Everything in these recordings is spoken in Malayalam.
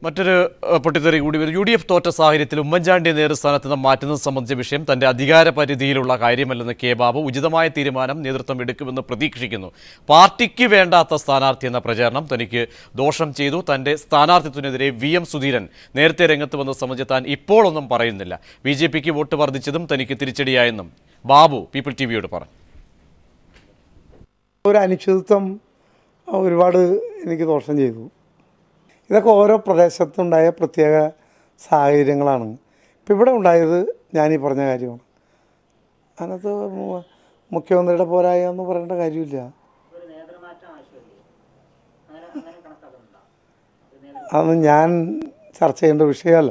മറ്റൊരു ഏഹ്, പൊട്ടിത്തെറി കൂടി വരും യു ഡി എഫ് തോറ്റ സാഹചര്യത്തിൽ ഉമ്മൻചാണ്ടിയെ നേതൃസ്ഥാനത്ത് നിന്ന് മാറ്റുന്നത് സംബന്ധിച്ച വിഷയം തന്റെ അധികാര പരിധിയിലുള്ള കാര്യമല്ലെന്ന് കെ ബാബു ഉചിതമായ തീരുമാനം നേതൃത്വം എടുക്കുമെന്ന് പ്രതീക്ഷിക്കുന്നു പാർട്ടിക്ക് വേണ്ടാത്ത സ്ഥാനാർത്ഥി എന്ന പ്രചാരണം തനിക്ക് ദോഷം ചെയ്തു തന്റെ സ്ഥാനാർത്ഥിത്വത്തിനെതിരെ വി എം സുധീരൻ നേരത്തെ രംഗത്ത് വന്നത് സംബന്ധിച്ച് താൻ ഇപ്പോൾ ഒന്നും പറയുന്നില്ല ബി ജെ പിക്ക് വോട്ട് വർദ്ധിച്ചതും തനിക്ക് തിരിച്ചടിയായെന്നും ബാബു പീപ്പിൾ ടി വിയോട് പറഞ്ഞു ഒരു അനിശ്ചിതത്വം ഒരുപാട് എനിക്ക് ദോഷം ചെയ്തു ഇതൊക്കെ ഓരോ പ്രദേശത്തുണ്ടായ പ്രത്യേക സാഹചര്യങ്ങളാണ് ഇപ്പം ഇവിടെ ഉണ്ടായത് ഞാൻ ഈ പറഞ്ഞ കാര്യമാണ് അതിനകത്ത് മു- മുഖ്യമന്ത്രിയുടെ പോരായ എന്ന് പറയേണ്ട കാര്യമില്ല അതൊന്നും ഞാൻ ചർച്ച ചെയ്യേണ്ട വിഷയമല്ല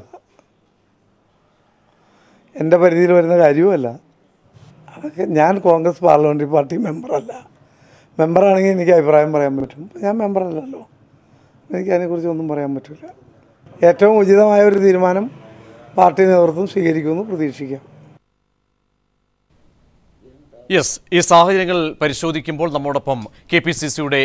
എൻ്റെ പരിധിയിൽ വരുന്ന കാര്യവുമല്ല അതൊക്കെ ഞാൻ കോൺഗ്രസ് പാർലമെൻ്ററി പാർട്ടി മെമ്പറല്ല മെമ്പറാണെങ്കിൽ എനിക്ക് അഭിപ്രായം പറയാൻ പറ്റും ഞാൻ മെമ്പറല്ലല്ലോ എനിക്ക് അതിനെക്കുറിച്ച് ഒന്നും പറയാൻ പറ്റില്ല ഏറ്റവും ഉചിതമായ ഒരു തീരുമാനം പാർട്ടി നേതൃത്വം സ്വീകരിക്കുമെന്ന് പ്രതീക്ഷിക്കാം യെസ് ഈ സാഹചര്യങ്ങൾ പരിശോധിക്കുമ്പോൾ നമ്മോടൊപ്പം കെ പി സി സിയുടെ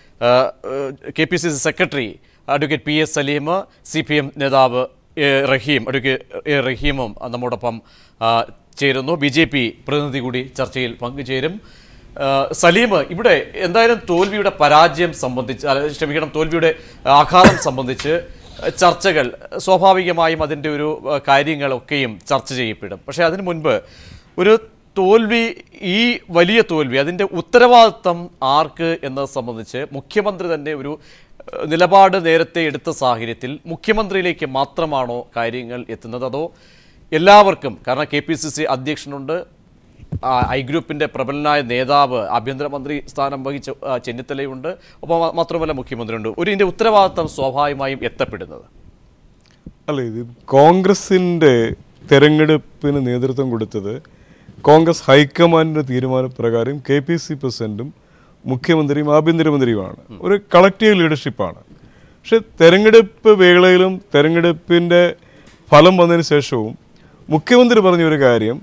K P C C secretary advocate P S Saleem C P M നേതാവ് എ. Rahim advocate A. റഹീമും നമ്മോടൊപ്പം ആ, ചേരുന്നു ബി ജെ പി പ്രതിനിധി കൂടി ചർച്ചയിൽ പങ്കുചേരും ആ, സലീം ഇവിടെ എന്തായാലും തോൽവിയുടെ പരാജയം സംബന്ധിച്ച് അല്ല, ക്ഷമിക്കണം തോൽവിയുടെ ആഘാതം സംബന്ധിച്ച് ചർച്ചകൾ സ്വാഭാവികമായും അതിൻ്റെ ഒരു ആ, കാര്യങ്ങളൊക്കെയും ചർച്ച ചെയ്യപ്പെടും പക്ഷേ അതിനു മുൻപ് ഒരു തോൽവി ഈ വലിയ തോൽവി അതിൻ്റെ ഉത്തരവാദിത്തം ആർക്ക് എന്നത് സംബന്ധിച്ച് മുഖ്യമന്ത്രി തന്നെ ഒരു ഏഹ്, നിലപാട് നേരത്തെ എടുത്ത സാഹചര്യത്തിൽ മുഖ്യമന്ത്രിയിലേക്ക് മാത്രമാണോ കാര്യങ്ങൾ എത്തുന്നത് അതോ എല്ലാവർക്കും കാരണം കെ പി സി സി അധ്യക്ഷനുണ്ട് ആ, ഐ ഗ്രൂപ്പിൻ്റെ പ്രബലനായ നേതാവ് ആഭ്യന്തരമന്ത്രി സ്ഥാനം വഹിച്ച ആ, ചെന്നിത്തലയുണ്ട് ഒപ്പം മാ- മാത്രമല്ല മുഖ്യമന്ത്രിയുണ്ട് ഒരു ഇതിൻ്റെ ഉത്തരവാദിത്തം സ്വാഭാവികമായും എത്തപ്പെടുന്നത് അല്ല ഇത് കോൺഗ്രസിൻ്റെ തെരഞ്ഞെടുപ്പിന് നേതൃത്വം കൊടുത്തത് കോൺഗ്രസ് ഹൈക്കമാൻഡിൻ്റെ തീരുമാനപ്രകാരം കെ പി സി പ്രസിഡന്റും മുഖ്യമന്ത്രിയും ആഭ്യന്തരമന്ത്രിയുമാണ് ഒരു കളക്റ്റീവ് ലീഡർഷിപ്പാണ് പക്ഷെ തെരഞ്ഞെടുപ്പ് വേളയിലും തെരഞ്ഞെടുപ്പിൻ്റെ ഫലം വന്നതിന് ശേഷവും മുഖ്യമന്ത്രി പറഞ്ഞ ഒരു കാര്യം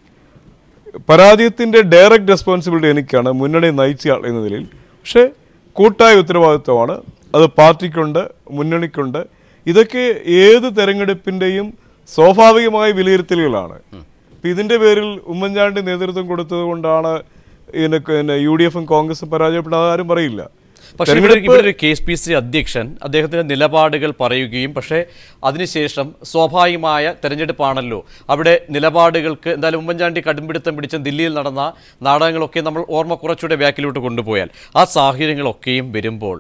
പരാജയത്തിൻ്റെ ഡയറക്റ്റ് റെസ്പോൺസിബിലിറ്റി എനിക്കാണ് മുന്നണി നയിച്ചയാൾ എന്ന നിലയിൽ പക്ഷേ കൂട്ടായ ഉത്തരവാദിത്വമാണ് അത് പാർട്ടിക്കുണ്ട് മുന്നണിക്കുണ്ട് ഇതൊക്കെ ഏത് തെരഞ്ഞെടുപ്പിൻ്റെയും സ്വാഭാവികമായ വിലയിരുത്തലുകളാണ് ഇപ്പം ഇതിൻ്റെ പേരിൽ ഉമ്മൻചാണ്ടി നേതൃത്വം കൊടുത്തത് കൊണ്ടാണ് ഇതിന് പിന്നെ യു ഡി എഫും കോൺഗ്രസും പരാജയപ്പെട്ടത് ആരും പറയില്ല പക്ഷേ ഇവിടെ ഇവിടെ ഒരു കെ എസ് പി സി അധ്യക്ഷൻ അദ്ദേഹത്തിന്റെ നിലപാടുകൾ പറയുകയും പക്ഷേ അതിനുശേഷം സ്വാഭാവികമായ തെരഞ്ഞെടുപ്പാണല്ലോ അവിടെ നിലപാടുകൾക്ക് എന്തായാലും ഉമ്മൻചാണ്ടി കടുംപിടുത്തം പിടിച്ച ദില്ലിയിൽ നടന്ന നാടകങ്ങളൊക്കെ നമ്മൾ ഓർമ്മ കുറച്ചുകൂടെ ബാക്കിലോട്ട് കൊണ്ടുപോയാൽ ആ സാഹചര്യങ്ങളൊക്കെയും വരുമ്പോൾ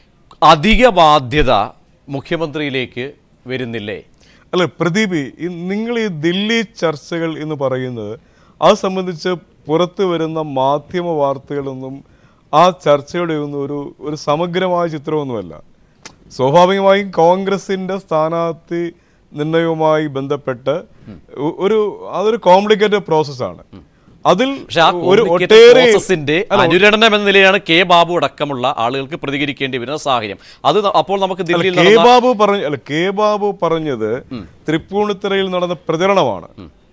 അധിക ബാധ്യത മുഖ്യമന്ത്രിയിലേക്ക് വരുന്നില്ലേ അല്ല പ്രദീപ് ഈ നിങ്ങൾ ഈ ദില്ലി ചർച്ചകൾ എന്ന് പറയുന്നത് അത് സംബന്ധിച്ച് പുറത്തു വരുന്ന മാധ്യമ വാർത്തകളൊന്നും ആ ചർച്ചയുടെ ഒന്നും ഒരു ഒരു സമഗ്രമായ ചിത്രമൊന്നുമല്ല സ്വാഭാവികമായും കോൺഗ്രസിന്റെ സ്ഥാനാർത്ഥി നിർണയവുമായി ബന്ധപ്പെട്ട് ഒ- ഒരു അതൊരു കോംപ്ലിക്കേറ്റഡ് പ്രോസസ്സാണ് അതിൽ പക്ഷെ ആ ഒരു complicated ഒട്ടേറെ പ്രോസസ്സിന്റെ അനുരണനം എന്ന നിലയിലാണ് കെ ബാബു അടക്കമുള്ള ആളുകൾക്ക് പ്രതികരിക്കേണ്ടി വരുന്ന സാഹചര്യം അത് ന- അപ്പോൾ നമുക്ക് അല്ല, ദില്ലിയിൽ കെ നടന്ന ബാബു പറഞ്ഞ അല്ല കെ ബാബു പറഞ്ഞത് തൃപ്പൂണിത്തുറയിൽ നടന്ന പ്രചരണമാണ്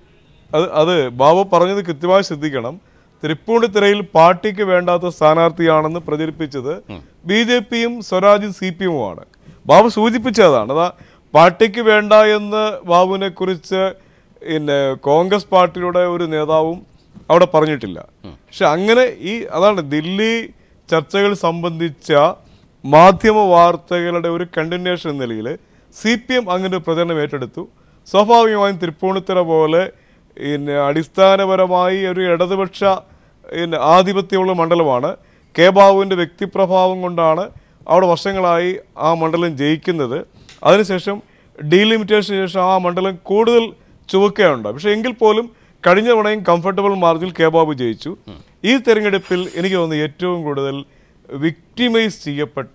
അത് അത് ബാബു പറഞ്ഞത് കൃത്യമായി ശ്രദ്ധിക്കണം തൃപ്പൂണിത്തുറയിൽ പാർട്ടിക്ക് വേണ്ടാത്ത സ്ഥാനാർത്ഥിയാണെന്ന് പ്രചരിപ്പിച്ചത് ബി ജെ പിയും സ്വരാജും സി പി എമ്മുമാണ് ബാബു സൂചിപ്പിച്ചതാണ് അതാ പാർട്ടിക്ക് വേണ്ട എന്ന് ബാബുവിനെ കുറിച്ച് പിന്നെ കോൺഗ്രസ് പാർട്ടിയുടെ ഒരു നേതാവും അവിടെ പറഞ്ഞിട്ടില്ല പക്ഷെ അങ്ങനെ ഈ അതാണ് ദില്ലി ചർച്ചകൾ സംബന്ധിച്ച മാധ്യമ വാർത്തകളുടെ ഒരു കണ്ടിന്യൂഷൻ എന്ന നിലയിൽ സി പി എം അങ്ങനെ ഒരു പ്രചരണം ഏറ്റെടുത്തു സ്വാഭാവികമായും തൃപ്പൂണിത്തുറ പോലെ പിന്നെ അടിസ്ഥാനപരമായി ഒരു ഇടതുപക്ഷ പിന്നെ ആധിപത്യമുള്ള മണ്ഡലമാണ് കെ ബാബുവിൻ്റെ വ്യക്തിപ്രഭാവം കൊണ്ടാണ് അവിടെ വർഷങ്ങളായി ആ മണ്ഡലം ജയിക്കുന്നത് അതിനുശേഷം ഡീലിമിറ്റേഷന് ശേഷം ആ മണ്ഡലം കൂടുതൽ ചുവക്കുകയുണ്ട് പക്ഷേ എങ്കിൽ പോലും കഴിഞ്ഞ തവണയും കംഫർട്ടബിൾ മാർജിൽ കെ ബാബു ജയിച്ചു ഈ തെരഞ്ഞെടുപ്പിൽ എനിക്ക് തോന്നുന്നു ഏറ്റവും കൂടുതൽ വിക്ടിമൈസ് ചെയ്യപ്പെട്ട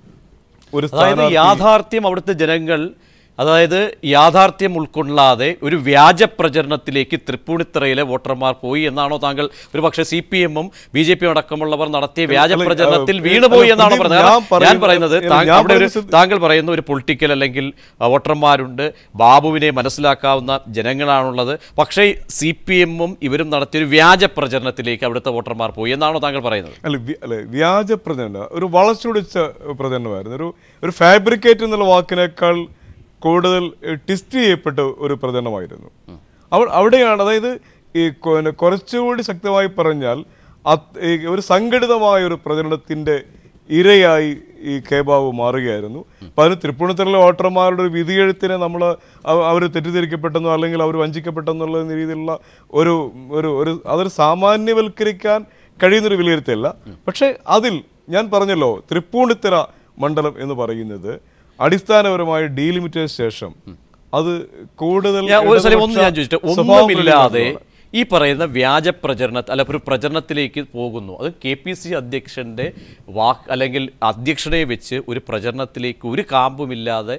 ഒരു അതായത് സ്ഥാനാർത്ഥി യാഥാർത്ഥ്യം അവിടുത്തെ ജനങ്ങൾ അതായത് യാഥാർത്ഥ്യം ഉൾക്കൊള്ളാതെ ഒരു വ്യാജ പ്രചരണത്തിലേക്ക് തൃപ്പൂണിത്തറയിലെ വോട്ടർമാർ പോയി എന്നാണോ താങ്കൾ ഒരു പക്ഷേ സി പി എമ്മും ബി ജെ പി അടക്കമുള്ളവർ നടത്തിയ വ്യാജ അല്ല, പ്രചരണത്തിൽ അല്ല, വീണുപോയി അല്ല, എന്നാണോ പ്രദീപ്, പറഞ്ഞത് ഞാൻ കാരണം ഞാൻ പറയുന്നത് പറയുന്നത് ഞാൻ താങ്കൾ അവിടെ ഒരു പറയുന്നത് താങ്കൾ പറയുന്ന ഒരു പൊളിറ്റിക്കൽ അല്ലെങ്കിൽ ആ, വോട്ടർമാരുണ്ട് ബാബുവിനെ മനസ്സിലാക്കാവുന്ന ജനങ്ങളാണുള്ളത് പക്ഷേ സി പി എമ്മും ഇവരും നടത്തിയ ഒരു വ്യാജ പ്രചരണത്തിലേക്ക് അവിടുത്തെ വോട്ടർമാർ പോയി എന്നാണോ താങ്കൾ പറയുന്നത് അല്ല വ്യ- അല്ല വ്യാജ പ്രചരണം ഒരു വളച്ചൊടിച്ച പ്രചരണമായിരുന്നു ഒരു ഒരു ഫാബ്രിക്കേറ്റ് എന്നുള്ള വാക്കിനേക്കാൾ കൂടുതൽ ടിസ്റ്റ് ചെയ്യപ്പെട്ട ഒരു പ്രചരണമായിരുന്നു അവ അവിടെയാണ് അതായത് ഈ കൊ- പിന്നെ കുറച്ചുകൂടി ശക്തമായി പറഞ്ഞാൽ അത് ഈ ഒരു സംഘടിതമായ ഒരു പ്രചരണത്തിന്റെ ഇരയായി ഈ കെ ബാബു മാറുകയായിരുന്നു അപ്പം അതിന് തൃപ്പൂണിത്തുറയിലെ വോട്ടർമാരുടെ ഒരു വിധിയെഴുത്തിനെ നമ്മൾ അവർ തെറ്റിദ്ധരിക്കപ്പെട്ടെന്നോ അല്ലെങ്കിൽ അവർ വഞ്ചിക്കപ്പെട്ടെന്നുള്ള രീതിയിലുള്ള ഒരു ഒരു ഒരു അതൊരു സാമാന്യവൽക്കരിക്കാൻ കഴിയുന്നൊരു വിലയിരുത്തല്ല പക്ഷേ അതിൽ ഞാൻ പറഞ്ഞല്ലോ തൃപ്പൂണിത്തുറ മണ്ഡലം എന്ന് പറയുന്നത് അടിസ്ഥാനപരമായി ഡീലിമിറ്റേഷൻ ശേഷം അത് കൂടുതൽ ഞാൻ ഒരു സ്ഥലം ഒന്ന് ഞാൻ ഇടതുപക്ഷ ചോദിച്ചിട്ട് സ്വഭാവം ഒന്നുമില്ലാതെ ഉള്ളതാണ്. ഈ പറയുന്ന വ്യാജ പ്രചരണ അല്ല ഒരു പ്രചരണത്തിലേക്ക് പോകുന്നു അത് കെ പി സി അധ്യക്ഷന്റെ വാക്ക് അല്ലെങ്കിൽ അധ്യക്ഷനെ വെച്ച് ഒരു പ്രചരണത്തിലേക്ക് ഒരു കാമ്പുമില്ലാതെ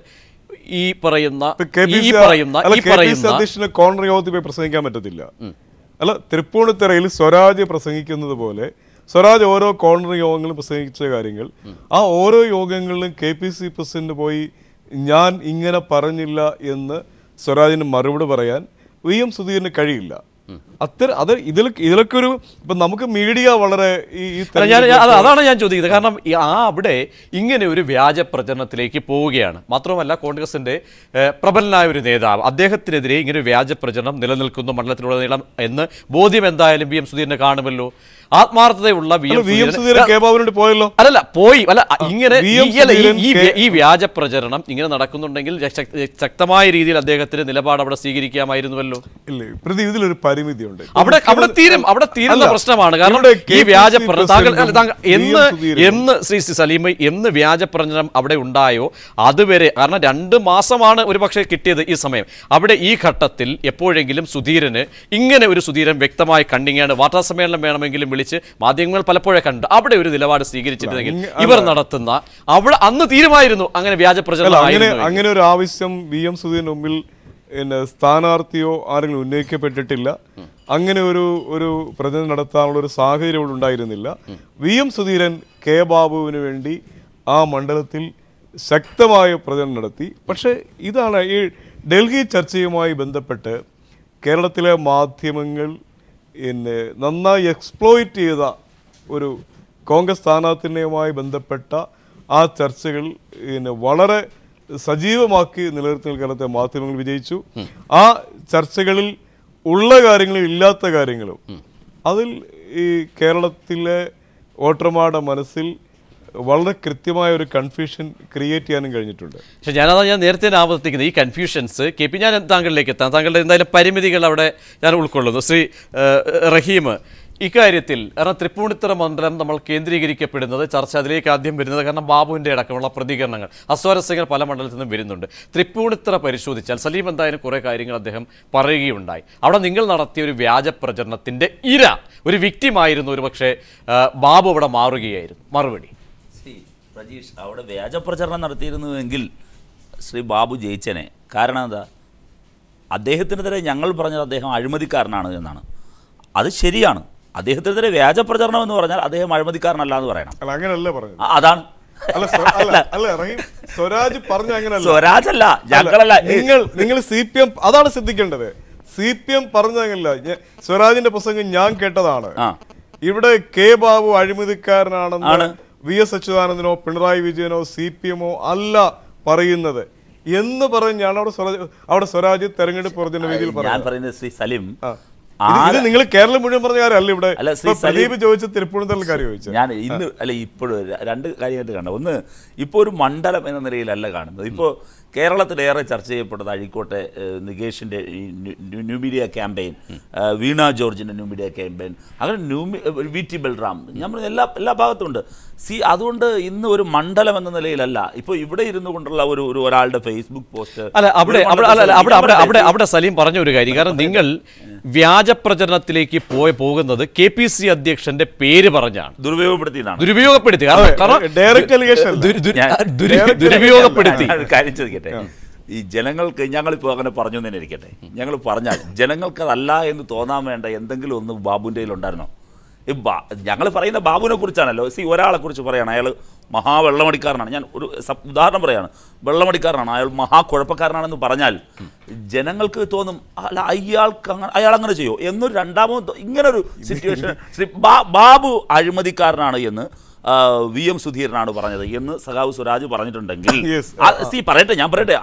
ഈ പറയുന്ന ഇപ്പൊ കെ പി ഈ സി പറയുന്ന അല്ല, ഈ കെ പി സി പറയുന്ന അധ്യക്ഷന് കോൺഗ്രസ് യോഗത്തിൽ പോയി പ്രസംഗിക്കാൻ പറ്റത്തില്ല അല്ല തൃപ്പൂണിത്തറയിൽ സ്വരാജ് പ്രസംഗിക്കുന്നത് പോലെ സ്വരാജ് ഓരോ കോർണർ യോഗങ്ങളും പ്രസംഗിച്ച കാര്യങ്ങൾ ആ ഓരോ യോഗങ്ങളിലും കെ പി സി പ്രസിഡന്റ് പോയി ഞാൻ ഇങ്ങനെ പറഞ്ഞില്ല എന്ന് സ്വരാജിന് മറുപടി പറയാൻ വി എം സുധീറിന് കഴിയില്ല അത്തരം അത് ഇതിൽ ഇതിലൊക്കെ ഒരു ഇപ്പൊ നമുക്ക് മീഡിയ വളരെ ഈ ഈ അല്ല ഞാൻ ഞാൻ- അത് തെരഞ്ഞെടുപ്പ് അതാണ് ഞാൻ ചോദിക്കുന്നത് കാരണം ഈ ആ അവിടെ ഇങ്ങനെ ഒരു വ്യാജ പ്രചരണത്തിലേക്ക് പോവുകയാണ് മാത്രമല്ല കോൺഗ്രസിന്റെ ഏഹ്, പ്രബലനായ ഒരു നേതാവ് അദ്ദേഹത്തിനെതിരെ ഇങ്ങനെ ഒരു വ്യാജ പ്രചരണം നിലനിൽക്കുന്നു മണ്ഡലത്തിലുടനീളം എന്ന് ബോധ്യം എന്തായാലും വി എം സുധീരനെ കാണുമല്ലോ ആത്മാർത്ഥതയുള്ള വി അല്ല, M V M Sudheeran Sudheeran K ബാബുവിനോട് പോയല്ലോ അല്ലല്ല പോയി അല്ല ഇങ്ങനെ വി എം ഈ- അല്ല, ഈ- സുധീരൻ ഈ കെ- വ്യ- ഈ വ്യാജ പ്രചരണം ഇങ്ങനെ നടക്കുന്നുണ്ടെങ്കിൽ ശക്ത- ശക്തമായ രീതിയിൽ അദ്ദേഹത്തിന് നിലപാട് അവിടെ സ്വീകരിക്കാമായിരുന്നുവല്ലോ ഇല്ലേ പ്രതി ഇതിലൊരു പരിമിതിയുണ്ട് അവിടെ അവിടെ തീരും അവിടെ തീരുന്ന അല്ല, പ്രശ്നമാണ് കാരണം ഇവിടെ ഈ KPC വ്യാജ പ്ര- താങ്കൾ അല്ല, പ്രസിഡന്റും താങ്കൾ വി എം എന്ന് സുധീരനും എന്ന് ശ്രീ സി സലീമ എന്ന് വ്യാജ പ്രചരണം അവിടെ ഉണ്ടായോ അതുവരെ കാരണം രണ്ട് മാസമാണ് ഒരു പക്ഷേ കിട്ടിയത് ഈ സമയം അവിടെ ഈ ഘട്ടത്തിൽ എപ്പോഴെങ്കിലും സുധീരന് ഇങ്ങനെ ഒരു സുധീരൻ വ്യക്തമായി കണ്ടിങ്ങാണ് വാർത്താ സമ്മേളനം വേണമെങ്കിലും വിളിച്ച് മാധ്യമങ്ങൾ പലപ്പോഴേ കണ്ടു അവിടെ ഒരു നിലപാട് സ്വീകരിച്ചിരുന്നെങ്കിൽ അങ്ങ് ഇവർ നടത്തുന്ന അവിടെ അന്ന് തീരുമായിരുന്നു അങ്ങനെ വ്യാജ അല്ല പ്രചരണം അങ്ങനെ ആയിരുന്നു അങ്ങനെ ഒരു ആവശ്യം വി എം സുധീരന് മുമ്പിൽ പിന്നെ സ്ഥാനാർത്ഥിയോ ആരെങ്കിലും ഉന്നയിക്കപ്പെട്ടിട്ടില്ല അങ്ങനെ ഒരു ഒരു പ്രചരണം നടത്താനുള്ള ഒരു സാഹചര്യം ഇവിടെ ഉണ്ടായിരുന്നില്ല വി എം സുധീരൻ കെ ബാബുവിന് വേണ്ടി ആ മണ്ഡലത്തിൽ ശക്തമായ പ്രചരണം നടത്തി പക്ഷേ ഇതാണ് ഈ ഡൽഹി ചർച്ചയുമായി ബന്ധപ്പെട്ട് കേരളത്തിലെ മാധ്യമങ്ങൾ പിന്നെ നന്നായി എക്സ്പ്ലോയിറ്റ് ചെയ്ത ഒരു കോൺഗ്രസ് സ്ഥാനാർത്ഥിയുമായി ബന്ധപ്പെട്ട ആ ചർച്ചകൾ പിന്നെ വളരെ സജീവമാക്കി നിലനിർത്തി കേരളത്തെ മാധ്യമങ്ങൾ വിജയിച്ചു ആ ചർച്ചകളിൽ ഉള്ള കാര്യങ്ങളും ഇല്ലാത്ത കാര്യങ്ങളും അതിൽ ഈ കേരളത്തിലെ വോട്ടർമാരുടെ മനസ്സിൽ വളരെ കൃത്യമായ ഒരു കൺഫ്യൂഷൻ ക്രിയേറ്റ് ചെയ്യാനും കഴിഞ്ഞിട്ടുണ്ട് പക്ഷെ ഞാനതാ ഞാൻ നേരത്തെ ആവർത്തിക്കുന്നത് ഈ കൺഫ്യൂഷൻസ് കെ പി ഞാൻ താങ്കളിലേക്ക് എത്താം താങ്കളുടെ എന്തായാലും പരിമിതികൾ അവിടെ ഞാൻ ഉൾക്കൊള്ളുന്നു ശ്രീ ഏഹ്, റഹീം ഇക്കാര്യത്തിൽ കാരണം തൃപ്പൂണിത്തുറ മണ്ഡലം നമ്മൾ കേന്ദ്രീകരിക്കപ്പെടുന്നത് ചർച്ച അതിലേക്ക് ആദ്യം വരുന്നത് കാരണം ബാബുവിൻ്റെ അടക്കമുള്ള പ്രതികരണങ്ങൾ അസ്വാരസ്യങ്ങൾ പല മണ്ഡലത്തിൽ നിന്നും വരുന്നുണ്ട് തൃപ്പൂണിത്തുറ പരിശോധിച്ചാൽ സലീം എന്തായാലും കുറേ കാര്യങ്ങൾ അദ്ദേഹം പറയുകയുണ്ടായി അവിടെ നിങ്ങൾ നടത്തിയ ഒരു വ്യാജ പ്രചരണത്തിൻ്റെ ഇര ഒരു വിക്റ്റിമായിരുന്നു ഒരു പക്ഷേ ബാബു അവിടെ മാറുകയായിരുന്നു മറുപടി ശ്രീ പ്രജീഷ് അവിടെ വ്യാജപ്രചരണം നടത്തിയിരുന്നുവെങ്കിൽ ശ്രീ ബാബു ജയിച്ചനെ കാരണം എന്താ അദ്ദേഹത്തിനെതിരെ ഞങ്ങൾ പറഞ്ഞത് അദ്ദേഹം അഴിമതിക്കാരനാണ് എന്നാണ് അത് ശരിയാണ് അദ്ദേഹത്തിനെതിരെ വ്യാജപ്രചരണം എന്ന് പറഞ്ഞാൽ അദ്ദേഹം അഴിമതിക്കാരനല്ല എന്ന് പറയണം അല്ല അങ്ങനല്ല പറഞ്ഞത് ആ, അതാണ് അല്ല സ്വ- അല്ല അല്ല റഹീം സ്വരാജ് പറഞ്ഞ അങ്ങനല്ല സ്വരാജല്ല ഞങ്ങളല്ല അല്ല, നിങ്ങൾ നിങ്ങൾ സി പി എം അതാണ് ശ്രദ്ധിക്കേണ്ടത് സി പി എം പറഞ്ഞതല്ല ഞ- സ്വരാജിന്റെ പ്രസംഗം ഞാൻ കേട്ടതാണ് ആ. ഇവിടെ കെ ബാബു ആണ്. അഴിമതിക്കാരനാണെന്ന് വി എസ് അച്യുതാനന്ദനോ പിണറായി വിജയനോ സി പി എമ്മോ അല്ല പറയുന്നത് എന്ന് പറഞ്ഞാണ് അവിടെ സ്വരാജ് അവിടെ സ്വരാജ് തെരഞ്ഞെടുപ്പ് പ്രചരണ വേദിയിൽ ഞാൻ പറഞ്ഞത് പറയുന്നത് ശ്രീ സലിം ആ. ഇത് ഇത് ആര്- നിങ്ങൾ കേരളം മുഴുവൻ പറഞ്ഞ കാര്യമല്ല ഇവിടെ അല്ല, ശ്രീ ഇപ്പൊ പ്രദീപ് സലീം- ചോദിച്ച തിരുപ്പൂണിത്തറ കാര്യം ചോദിച്ചത് ഞാൻ ഇന്ന് അല്ല ഇപ്പോഴും രണ്ട് കാര്യമായിട്ട് കാണാം ഒന്ന് ഇപ്പോൾ ഒരു മണ്ഡലം എന്ന നിലയിലല്ല കാണുന്നത് ഇപ്പോൾ കേരളത്തിലേറെ ചർച്ച ചെയ്യപ്പെടുന്നത് അഴീക്കോട്ടെ ഏഹ്, നികേഷിൻ്റെ ഈ new- new- new media campaign ഏഹ്, വീണ ജോർജിൻ്റെ ന്യൂ മീഡിയ ക്യാമ്പയിൻ അങ്ങനെ ന്യൂ മി- ഏഹ്, വി ടി ബൽറാം ഞാൻ പറഞ്ഞ എല്ലാ എല്ലാ ഭാഗത്തും ഉണ്ട് സി അതുകൊണ്ട് ഇന്ന് ഒരു മണ്ഡലം എന്ന നിലയിലല്ല ഇപ്പോൾ ഇവിടെ ഇരുന്നു കൊണ്ടുള്ള ഒരു ഒരു ഒരാളുടെ ഫേസ്ബുക്ക് പോസ്റ്റ് അല്ല അവിടെ അവിടെ അല്ല അല്ല, അവിടെ അവിടെ അവിടെ അവിടെ സലീം പറഞ്ഞ ഒരു കാര്യം കാരണം നിങ്ങൾ വ്യാജ പ്രചരണത്തിലേക്ക് പോയി പോകുന്നത് കെ പി സി അധ്യക്ഷന്റെ പേര് പറഞ്ഞാണ് ദുരുപയോഗപ്പെടുത്തിയതാണ് ദുരുപയോഗപ്പെടുത്തി കാരണം കാരണം ഡയറക്റ്റ് അലിഗേഷൻ അല്ല. ദുരു- ദുരു- ഞാൻ- ദുരു- ദുരുപയോഗപ്പെടുത്തി ഞാൻ ഒരു കാര്യം ചോദിക്കട്ടെ ഈ ജനങ്ങൾക്ക് ഞങ്ങളിപ്പോൾ അങ്ങനെ പറഞ്ഞു തന്നെ ഇരിക്കട്ടെ ഞങ്ങൾ പറഞ്ഞാൽ ജനങ്ങൾക്ക് അതല്ല എന്ന് തോന്നാൻ വേണ്ട എന്തെങ്കിലും ഒന്ന് ബാബുവിൻ്റെ ഉണ്ടായിരുന്നോ ഈ ബാ ഞങ്ങൾ പറയുന്ന ബാബുവിനെ കുറിച്ചാണല്ലോ സി ഒരാളെ കുറിച്ച് പറയാണ് അയാൾ മഹാവെള്ളമടിക്കാരനാണ് ഞാൻ ഒരു സ- ഉദാഹരണം പറയാണ് വെള്ളമടിക്കാരനാണ് അയാൾ മഹാകുഴപ്പക്കാരനാണെന്ന് പറഞ്ഞാൽ ജനങ്ങൾക്ക് തോന്നും അല്ല അയാൾക്ക് അങ്ങനെ അയാൾ അങ്ങനെ ചെയ്യോ എന്നൊരു രണ്ടാമത് ഇങ്ങനൊരു സിറ്റുവേഷൻ ശ്രീ ബാ- ബാബു അഴിമതിക്കാരനാണ് എന്ന് ആ, വി എം സുധീരനാണ് പറഞ്ഞത് എന്ന് സഖാവ് സ്വരാജ് പറഞ്ഞിട്ടുണ്ടെങ്കിൽ Yes. സി പറയട്ടെ ഞാൻ പറയട്ടെ അത്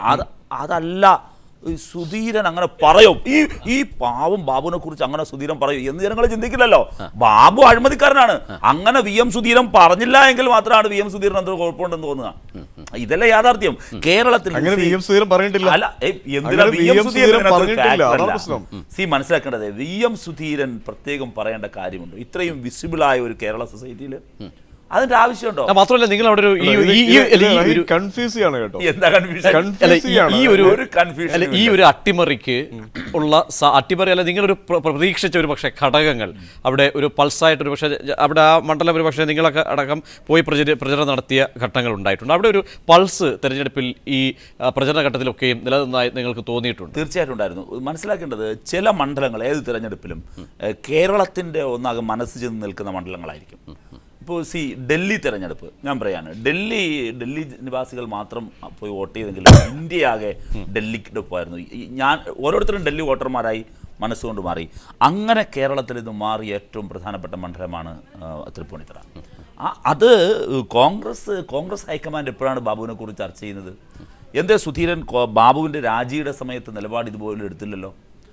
അതല്ല ഈ സുധീരൻ അങ്ങനെ പറയും ഈ ഈ പാവം ബാബുവിനെ കുറിച്ച് അങ്ങനെ സുധീരൻ പറയും എന്ന് ജനങ്ങൾ ചിന്തിക്കില്ലല്ലോ ബാബു അഴിമതിക്കാരനാണ് അങ്ങനെ വി എം സുധീരൻ പറഞ്ഞില്ല എങ്കിൽ മാത്രമാണ് വി എം സുധീരൻ എന്തോ കുഴപ്പമുണ്ടെന്ന് തോന്നുക ഇതല്ല യാഥാർത്ഥ്യം കേരളത്തിൽ അങ്ങനെ സി- വി എം സുധീരൻ പറഞ്ഞിട്ടില്ല അല്ല ഏയ്, എന്തിനാ അങ്ങനെ വി എം സുധീരൻ ഇതിനകത്ത് പറഞ്ഞിട്ടില്ല factor അതാണ് അല്ല. പ്രശ്നം സി മനസ്സിലാക്കേണ്ടത് വി എം സുധീരൻ പ്രത്യേകം പറയേണ്ട കാര്യമുണ്ട് ഇത്രയും വിസിബിൾ ആയ ഒരു കേരള സൊസൈറ്റിയിൽ അതിന്റെ ആവശ്യമുണ്ടോ ആ, മാത്രമല്ല നിങ്ങൾ അവിടെ ഒരു ഈ ഈ- ഈ അല്ല, ഈ ഒരു കൺഫ്യൂസ് ചെയ്യാണ് കേട്ടോ എന്താ കൺഫ്യൂഷൻ Confuse അല്ല, ഈ- ചെയ്യാണ്. ഈ ഒരു ഒരു confusion അല്ല, ഈ ഇല്ല. ഒരു അട്ടിമറിക്ക് ഉള്ള സ- അട്ടിമറി അല്ല നിങ്ങളൊരു പ്ര- പ്രതീക്ഷിച്ച ഒരു പക്ഷേ ഘടകങ്ങൾ അവിടെ ഒരു പൾസായിട്ട് ഒരു പക്ഷേ ജ- അവിടെ ആ മണ്ഡലം ഒരു പക്ഷേ നിങ്ങളൊക്കെ അടക്കം പോയി പ്രചര പ്രചരണം നടത്തിയ ഘട്ടങ്ങൾ ഉണ്ടായിട്ടുണ്ട് അവിടെ ഒരു പൾസ് തെരഞ്ഞെടുപ്പിൽ ഈ ആ, പ്രചരണ ഘട്ടത്തിലൊക്കെയും നിലനിന്നതായി നിങ്ങൾക്ക് തോന്നിയിട്ടുണ്ട് തീർച്ചയായിട്ടും ഉണ്ടായിരുന്നു മനസ്സിലാക്കേണ്ടത് ചില മണ്ഡലങ്ങൾ ഏത് തിരഞ്ഞെടുപ്പിലും ഏഹ്, കേരളത്തിന്റെ ഒന്നാകെ മനസ്സ് ചെന്ന് നിൽക്കുന്ന മണ്ഡലങ്ങളായിരിക്കും ഇപ്പോൾ സി ഡൽഹി തിരഞ്ഞെടുപ്പ് ഞാൻ പറയാണ് ഡൽഹി ഡൽഹി നിവാസികൾ മാത്രം പോയി വോട്ട് ചെയ്തെങ്കിലും ഇന്ത്യയാകെ ഡൽഹിക്ക് പോയിരുന്നു ഈ- ഞാൻ ഓരോരുത്തരും ഡൽഹി വോട്ടർമാരായി മനസ്സുകൊണ്ട് മാറി അങ്ങനെ കേരളത്തിൽ ഇത് മാറിയ ഏറ്റവും പ്രധാനപ്പെട്ട മണ്ഡലമാണ് ആ, തൃപ്പൂണിത്തറ ആ- അത് കോൺഗ്രസ് കോൺഗ്രസ് ഹൈക്കമാൻഡ് എപ്പോഴാണ് ബാബുവിനെ കുറിച്ച് ചർച്ച ചെയ്യുന്നത് എന്തേ സുധീരൻ കോ- ബാബുവിൻ്റെ രാജിയുടെ സമയത്ത് നിലപാട് ഇതുപോലെ എടുത്തില്ലല്ലോ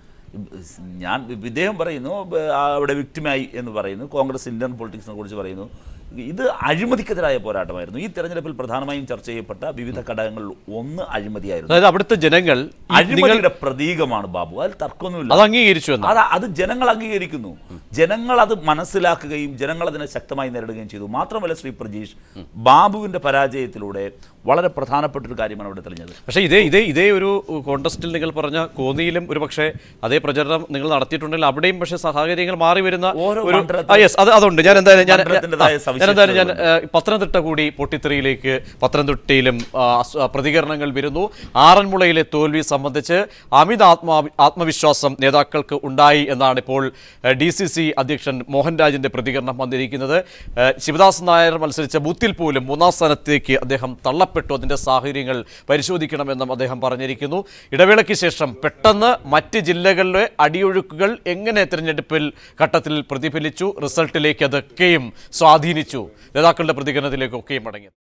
ഞാൻ ഇദ്ദേഹം പറയുന്നു ബ- ആ അവിടെ വിക്ടിമായി എന്ന് പറയുന്നു കോൺഗ്രസ് ഇന്ത്യൻ പൊളിറ്റിക്സിനെ കുറിച്ച് പറയുന്നു ഇത് അഴിമതിക്കെതിരായ പോരാട്ടമായിരുന്നു ഈ തെരഞ്ഞെടുപ്പിൽ പ്രധാനമായും ചർച്ച ചെയ്യപ്പെട്ട വിവിധ ഘടകങ്ങൾ ഒന്ന് അഴിമതിയായിരുന്നു അതായത് അവിടുത്തെ ജനങ്ങൾ ഈ നിങ്ങൾ അഴിമതിയുടെ പ്രതീകമാണ് ബാബു അതിൽ തർക്കമൊന്നുമില്ല അത് അംഗീകരിച്ചു എന്ന് അത് അത് ജനങ്ങൾ അംഗീകരിക്കുന്നു ജനങ്ങൾ അത് മനസ്സിലാക്കുകയും ജനങ്ങൾ അതിനെ ശക്തമായി നേരിടുകയും ചെയ്തു മാത്രമല്ല ശ്രീ പ്രജീഷ് ബാബുവിന്റെ പരാജയത്തിലൂടെ വളരെ പ്രധാനപ്പെട്ട ഒരു കാര്യമാണ് അവിടെ തെളിഞ്ഞത് പക്ഷേ ഇതേ ഇതേ ഇതേ ഒരു കോണ്ടസ്റ്റിൽ നിങ്ങൾ പറഞ്ഞ കോന്നിയിലും ഒരു പക്ഷേ അതേ പ്രചരണം നിങ്ങൾ നടത്തിയിട്ടുണ്ടെങ്കിൽ അവിടെയും പക്ഷേ സാഹചര്യങ്ങൾ മാറി വരുന്ന ഓരോ ഒരു മണ്ഡലത്തിലും- ആ യെസ് അത് അതുണ്ട് ഞാൻ എന്തായാലും ഞാൻ മണ്ഡലത്തിൻ്റെതായ ആ, ഞാൻ എന്തായാലും ഞാൻ സവിശേഷതകളുണ്ട്. ഏഹ്, പത്തനംതിട്ട കൂടി പൊട്ടിത്തെറിയിലേക്ക് പത്തനംതിട്ടയിലും ആ, അസ്- ആ, പ്രതികരണങ്ങൾ വരുന്നു ആറന്മുളയിലെ തോൽവി സംബന്ധിച്ച് അമിത ആത്മാ ആത്മവിശ്വാസം നേതാക്കൾക്ക് ഉണ്ടായി എന്നാണ് ഇപ്പോൾ ഡി സി സി അധ്യക്ഷൻ മോഹൻരാജിന്റെ പ്രതികരണം വന്നിരിക്കുന്നത് ഏഹ്, ശിവദാസ് നായർ മത്സരിച്ച ബൂത്തിൽ പോലും മൂന്നാം സ്ഥാനത്തേക്ക് അദ്ദേഹം തള്ളപ്പെട്ടു അതിന്റെ സാഹചര്യങ്ങൾ പരിശോധിക്കണമെന്നും അദ്ദേഹം പറഞ്ഞിരിക്കുന്നു ഇടവേളയ്ക്ക് ശേഷം പെട്ടെന്ന് മറ്റ് ജില്ലകളിലെ അടിയൊഴുക്കുകൾ എങ്ങനെ തിരഞ്ഞെടുപ്പിൽ ഘട്ടത്തിൽ പ്രതിഫലിച്ചു റിസൾട്ടിലേക്ക് അതൊക്കെയും സ്വാധീനിച്ചു നേതാക്കളുടെ പ്രതികരണത്തിലേക്കൊക്കെയും മടങ്ങി